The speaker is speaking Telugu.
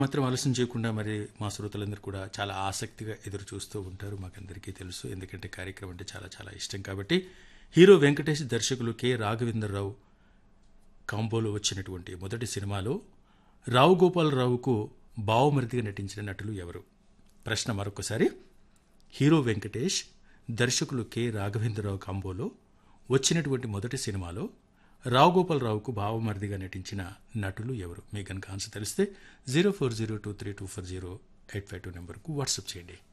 మాత్రం ఆలస్యం చేయకుండా మరి మా శ్రోతలందరూ కూడా చాలా ఆసక్తిగా ఎదురు చూస్తూ ఉంటారు మాకందరికీ తెలుసు ఎందుకంటే కార్యక్రమం అంటే చాలా చాలా ఇష్టం కాబట్టి హీరో వెంకటేష్ దర్శకులు కె రాఘవేంద్రరావు కాంబోలో వచ్చినటువంటి మొదటి సినిమాలో రావు గోపాలరావుకు బావమరిదిగా నటించిన నటులు ఎవరు ప్రశ్న మరొకసారి హీరో వెంకటేష్ దర్శకులు కె రాఘవేంద్రరావు కాంబోలో వచ్చినటువంటి మొదటి సినిమాలో రావు గోపాలరావుకు భావమరిదిగా నటించిన నటులు ఎవరు మీ కనుక ఆన్సర్ తెలిస్తే zero four zero two three two four zero eight five two నెంబర్కు వాట్సాప్ చేయండి